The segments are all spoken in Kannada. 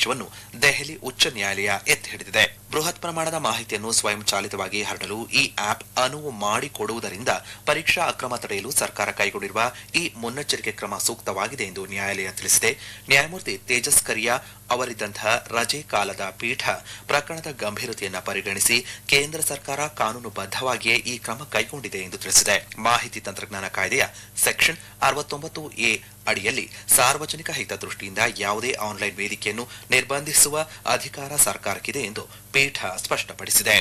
ವೆಚ್ಚವನ್ನು ದೆಹಲಿ ಉಚ್ಚ ನ್ಯಾಯಾಲಯ ಎತ್ತಿ ಹಿಡಿದಿದೆ ಬೃಹತ್ ಪ್ರಮಾಣದ ಮಾಹಿತಿಯನ್ನು ಸ್ವಯಂಚಾಲಿತವಾಗಿ ಹರಡಲು ಈ ಆಪ್ ಅನುವು ಮಾಡಿಕೊಡುವುದರಿಂದ ಪರೀಕ್ಷಾ ಅಕ್ರಮ ತಡೆಯಲು ಸರ್ಕಾರ ಕೈಗೊಂಡಿರುವ ಈ ಮುನ್ನೆಚ್ಚರಿಕೆ ಕ್ರಮ ಸೂಕ್ತವಾಗಿದೆ ಎಂದು ನ್ಯಾಯಾಲಯ ತಿಳಿಸಿದೆ ನ್ಯಾಯಮೂರ್ತಿ ತೇಜಸ್ ಕರಿಯಾ ಅವರಿದ್ದಂತಹ ರಜೆ ಕಾಲದ ಪೀಠ ಪ್ರಕರಣದ ಗಂಭೀರತೆಯನ್ನು ಪರಿಗಣಿಸಿ ಕೇಂದ್ರ ಸರ್ಕಾರ ಕಾನೂನುಬದ್ಧವಾಗಿಯೇ ಈ ಕ್ರಮ ಕೈಗೊಂಡಿದೆ ಎಂದು ತಿಳಿಸಿದೆ ಮಾಹಿತಿ ತಂತ್ರಜ್ಞಾನ ಕಾಯ್ದೆಯ ಸೆಕ್ಷನ್ ಅರವತ್ತೊಂಬತ್ತು ಎ ಅಡಿಯಲ್ಲಿ ಸಾರ್ವಜನಿಕ ಹಿತದೃಷ್ಟಿಯಿಂದ ಯಾವುದೇ ಆನ್ಲೈನ್ ವೇದಿಕೆಯನ್ನು ನಿರ್ಬಂಧಿಸುವ ಅಧಿಕಾರ ಸರ್ಕಾರಕ್ಕಿದೆ ಎಂದು ಪೀಠ ಸ್ಪಷ್ಟಪಡಿಸಿದೆ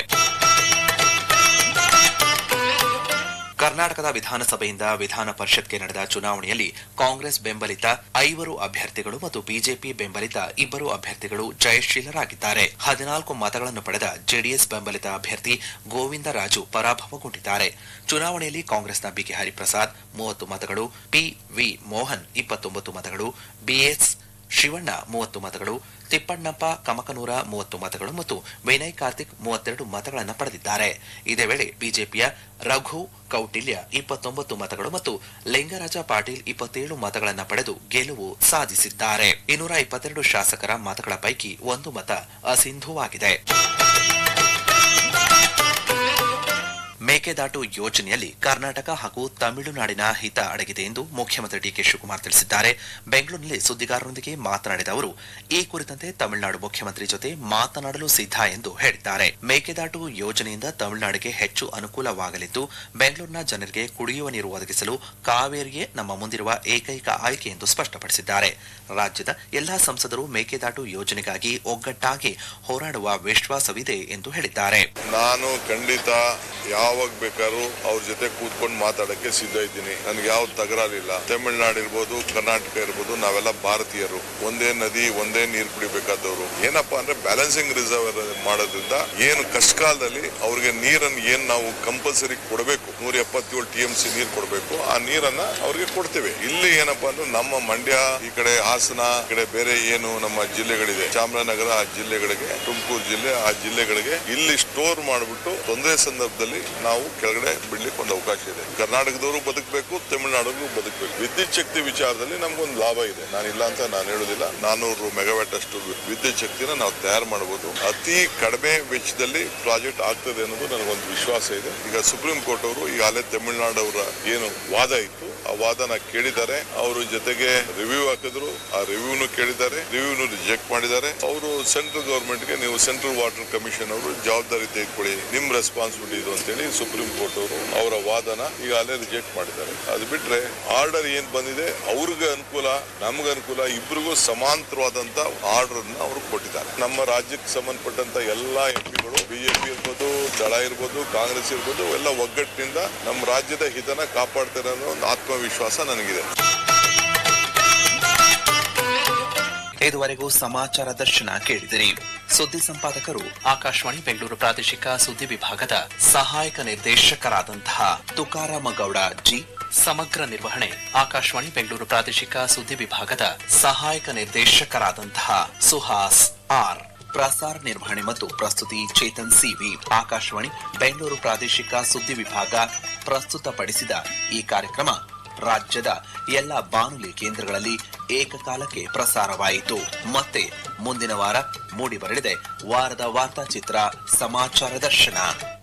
ಕರ್ನಾಟಕದ ವಿಧಾನಸಭೆಯಿಂದ ವಿಧಾನ ಪರಿಷತ್ಗೆ ನಡೆದ ಚುನಾವಣೆಯಲ್ಲಿ ಕಾಂಗ್ರೆಸ್ ಬೆಂಬಲಿತ ಐವರು ಅಭ್ಯರ್ಥಿಗಳು ಮತ್ತು ಬಿಜೆಪಿ ಬೆಂಬಲಿತ ಇಬ್ಬರು ಅಭ್ಯರ್ಥಿಗಳು ಜಯಶೀಲರಾಗಿದ್ದಾರೆ ಹದಿನಾಲ್ಕು ಮತಗಳನ್ನು ಪಡೆದ ಜೆಡಿಎಸ್ ಬೆಂಬಲಿತ ಅಭ್ಯರ್ಥಿ ಗೋವಿಂದರಾಜು ಪರಾಭವಗೊಂಡಿದ್ದಾರೆ ಚುನಾವಣೆಯಲ್ಲಿ ಕಾಂಗ್ರೆಸ್ನ ಬಿಕೆ ಹರಿಪ್ರಸಾದ್ ಮೂವತ್ತು ಮತಗಳು ಪಿವಿ ಮೋಹನ್ ಇಪ್ಪತ್ತೊಂಬತ್ತು ಮತಗಳು ಬಿಎಸ್ ಶಿವಣ್ಣ ಮೂವತ್ತು ಮತಗಳು ತಿಪ್ಪಣ್ಣಪ್ಪ ಕಮಕನೂರ ಮೂವತ್ತು ಮತಗಳು ಮತ್ತು ವಿನಯ್ ಕಾರ್ತಿಕ್ ಮೂವತ್ತೆರಡು ಮತಗಳನ್ನು ಪಡೆದಿದ್ದಾರೆ ಇದೇ ವೇಳೆ ಬಿಜೆಪಿಯ ರಘು ಕೌಟಿಲ್ಯ ಇಪ್ಪತ್ತೊಂಬತ್ತು ಮತಗಳು ಮತ್ತು ಲಿಂಗರಾಜ ಪಾಟೀಲ್ ಇಪ್ಪತ್ತೇಳು ಮತಗಳನ್ನು ಪಡೆದು ಗೆಲುವು ಸಾಧಿಸಿದ್ದಾರೆ ಇನ್ನೂರ ಇಪ್ಪತ್ತೆರಡು ಶಾಸಕರ ಮತಗಳ ಪೈಕಿ ಒಂದು ಮತ ಅಸಿಂಧುವಾಗಿದೆ ಮೇಕೆದಾಟು ಯೋಜನೆಯಲ್ಲಿ ಕರ್ನಾಟಕ ಹಾಗೂ ತಮಿಳುನಾಡಿನ ಹಿತ ಅಡಗಿದೆ ಎಂದು ಮುಖ್ಯಮಂತ್ರಿ ಡಿಕೆ ಶಿವಕುಮಾರ್ ತಿಳಿಸಿದ್ದಾರೆ ಬೆಂಗಳೂರಿನಲ್ಲಿ ಸುದ್ದಿಗಾರರೊಂದಿಗೆ ಮಾತನಾಡಿದ ಅವರು ಈ ಕುರಿತಂತೆ ತಮಿಳುನಾಡು ಮುಖ್ಯಮಂತ್ರಿ ಜೊತೆ ಮಾತನಾಡಲು ಸಿದ್ಧ ಎಂದು ಹೇಳಿದ್ದಾರೆ ಮೇಕೆದಾಟು ಯೋಜನೆಯಿಂದ ತಮಿಳುನಾಡಿಗೆ ಹೆಚ್ಚು ಅನುಕೂಲವಾಗಲಿದ್ದು ಬೆಂಗಳೂರಿನ ಜನರಿಗೆ ಕುಡಿಯುವ ನೀರು ಒದಗಿಸಲು ಕಾವೇರಿಯೇ ನಮ್ಮ ಮುಂದಿರುವ ಏಕೈಕ ಆಯ್ಕೆ ಎಂದು ಸ್ಪಷ್ಟಪಡಿಸಿದ್ದಾರೆ ರಾಜ್ಯದ ಎಲ್ಲಾ ಸಂಸದರು ಮೇಕೆದಾಟು ಯೋಜನೆಗಾಗಿ ಒಗ್ಗಟ್ಟಾಗಿ ಹೋರಾಡುವ ವಿಶ್ವಾಸವಿದೆ ಎಂದು ಹೇಳಿದ್ದಾರೆ ನಾನು ಖಂಡಿತ ಯಾವಾಗ ಬೇಕಾದ್ರೂ ಅವ್ರ ಜೊತೆ ಕೂತ್ಕೊಂಡು ಮಾತಾಡಕ್ಕೆ ಸಿದ್ಧ ಇದ್ದೀನಿ ನನ್ಗೆ ಯಾವ ತಕರಾರಿಲ್ಲ ತಮಿಳ್ನಾಡು ಇರ್ಬೋದು ಕರ್ನಾಟಕ ಇರ್ಬೋದು ನಾವೆಲ್ಲ ಭಾರತೀಯರು ಒಂದೇ ನದಿ ಒಂದೇ ನೀರು ಕುಡಿಬೇಕಾದವರು ಏನಪ್ಪಾ ಅಂದ್ರೆ ಬ್ಯಾಲೆನ್ಸಿಂಗ್ ರಿಸರ್ವ್ ಮಾಡೋದ್ರಿಂದ ಏನು ಕಷ್ಟ ಕಾಲದಲ್ಲಿ ಅವ್ರಿಗೆ ನೀರನ್ನು ಏನ್ ನಾವು ಕಂಪಲ್ಸರಿ ಕೊಡಬೇಕು ನೂರ ಎಪ್ಪತ್ತೇಳು ಟಿ ಎಂ ಸಿ ನೀರು ಕೊಡಬೇಕು ಆ ನೀರನ್ನ ಅವ್ರಿಗೆ ಕೊಡ್ತೇವೆ ಇಲ್ಲಿ ಏನಪ್ಪಾ ಅಂದ್ರೆ ನಮ್ಮ ಮಂಡ್ಯ ಈ ಕಡೆ ಹಾಸನ ಈ ಕಡೆ ಬೇರೆ ಏನು ನಮ್ಮ ಜಿಲ್ಲೆಗಳಿದೆ ಚಾಮರಾಜನಗರ ಆ ಜಿಲ್ಲೆಗಳಿಗೆ ತುಮಕೂರು ಜಿಲ್ಲೆ ಆ ಜಿಲ್ಲೆಗಳಿಗೆ ಇಲ್ಲಿ ಸ್ಟೋರ್ ಮಾಡಿಬಿಟ್ಟು ತೊಂದರೆ ಸಂದರ್ಭದಲ್ಲಿ ನಾವು ಕೆಳಗಡೆ ಬಿಡ್ಲಿಕ್ಕೆ ಒಂದು ಅವಕಾಶ ಇದೆ ಕರ್ನಾಟಕದವರು ಬದುಕಬೇಕು ತಮಿಳುನಾಡಿಗೂ ಬದುಕಬೇಕು ವಿದ್ಯುತ್ ಶಕ್ತಿ ವಿಚಾರದಲ್ಲಿ ನಮ್ಗೊಂದು ಲಾಭ ಇದೆ ನಾನು ಇಲ್ಲ ಅಂತ ನಾನು ಹೇಳೋದಿಲ್ಲ ನಾನೂರು ಮೆಗಾವ್ಯಾಟ್ ಅಷ್ಟು ವಿದ್ಯುತ್ ಶಕ್ತಿನ ನಾವು ತಯಾರು ಮಾಡಬಹುದು ಅತಿ ಕಡಿಮೆ ವೆಚ್ಚದಲ್ಲಿ ಪ್ರಾಜೆಕ್ಟ್ ಆಗ್ತದೆ ಅನ್ನೋದು ನನಗೊಂದು ವಿಶ್ವಾಸ ಇದೆ ಈಗ ಸುಪ್ರೀಂ ಕೋರ್ಟ್ ಅವರು ಈಗಾಗಲೇ ತಮಿಳುನಾಡು ಅವರ ಏನು ವಾದ ಇತ್ತು ಆ ವಾದನ ಕೇಳಿದ್ದಾರೆ ಅವರು ಜೊತೆಗೆ ರಿವ್ಯೂ ಹಾಕಿದ್ರು ಆ ರಿವ್ಯೂನು ಕೇಳಿದ್ದಾರೆ ರಿವ್ಯೂನು ರಿಜೆಕ್ಟ್ ಮಾಡಿದ್ದಾರೆ ಅವರು ಸೆಂಟ್ರಲ್ ಗವರ್ಮೆಂಟ್ ಗೆ ನೀವು ಸೆಂಟ್ರಲ್ ವಾಟರ್ ಕಮಿಷನ್ ಅವರು ಜವಾಬ್ದಾರಿ ತೆಗೆದುಕೊಳ್ಳಿ ನಿಮ್ ರೆಸ್ಪಾನ್ಸಿಬಿಲಿಟಿ ಇದು ಅಂತೇಳಿ ಸುಪ್ರೀಂ ಕೋರ್ಟ್ ಅವರು ಅವರ ವಾದನ ಈಗಾಗಲೇ ರಿಜೆಕ್ಟ್ ಮಾಡಿದ್ದಾರೆ ಅದು ಬಿಟ್ರೆ ಆರ್ಡರ್ ಏನ್ ಬಂದಿದೆ ಅವ್ರಿಗೆ ಅನುಕೂಲ ನಮ್ಗೆ ಅನುಕೂಲ ಇಬ್ಬರಿಗೂ ಸಮಾಂತರವಾದಂತ ಆರ್ಡರ್ ಅನ್ನ ಅವರು ಕೊಟ್ಟಿದ್ದಾರೆ ನಮ್ಮ ರಾಜ್ಯಕ್ಕೆ ಸಂಬಂಧಪಟ್ಟಂತ ಎಲ್ಲಾ ಎಂಪಿಗಳು ಬಿಜೆಪಿ ಇರ್ಬೋದು ದಳ ಇರ್ಬೋದು ಕಾಂಗ್ರೆಸ್ ಇರ್ಬೋದು ಎಲ್ಲ ಒಗ್ಗಟ್ಟಿನಿಂದ ನಮ್ಮ ರಾಜ್ಯದ ಹಿತನ ಕಾಪಾಡ್ತಾರೆ ಅನ್ನೋ ಒಂದು ಆತ್ಮವಿಶ್ವಾಸ ನನಗಿದೆ ಇದುವರೆಗೂ ಸಮಾಚಾರ ದರ್ಶನ ಕೇಳಿದಿರಿ ಸುದ್ದಿ ಸಂಪಾದಕರು ಆಕಾಶವಾಣಿ ಬೆಂಗಳೂರು ಪ್ರಾದೇಶಿಕ ಸುದ್ದಿ ವಿಭಾಗದ ಸಹಾಯಕ ನಿರ್ದೇಶಕರಾದಂತಹ ತುಕಾರಾಮ ಗೌಡ ಜಿ ಸಮಗ್ರ ನಿರ್ವಹಣೆ ಆಕಾಶವಾಣಿ ಬೆಂಗಳೂರು ಪ್ರಾದೇಶಿಕ ಸುದ್ದಿ ವಿಭಾಗದ ಸಹಾಯಕ ನಿರ್ದೇಶಕರಾದಂತಹ ಸುಹಾಸ್ ಆರ್ ಪ್ರಸಾರ ನಿರ್ವಹಣೆ ಮತ್ತು ಪ್ರಸ್ತುತಿ ಚೇತನ್ ಸಿವಿ ಆಕಾಶವಾಣಿ ಬೆಂಗಳೂರು ಪ್ರಾದೇಶಿಕ ಸುದ್ದಿ ವಿಭಾಗ ಪ್ರಸ್ತುತಪಡಿಸಿದ ಈ ಕಾರ್ಯಕ್ರಮ ರಾಜ್ಯದ ಎಲ್ಲ ಬಾನುಲಿ ಕೇಂದ್ರಗಳಲ್ಲಿ ಏಕಕಾಲಕ್ಕೆ ಪ್ರಸಾರವಾಯಿತು ಮತ್ತೆ ಮುಂದಿನ ವಾರ ಮೂಡಿಬರಲಿದೆ ವಾರದ ವಾರ್ತಾಚಿತ್ರ ಸಮಾಚಾರ ದರ್ಶನ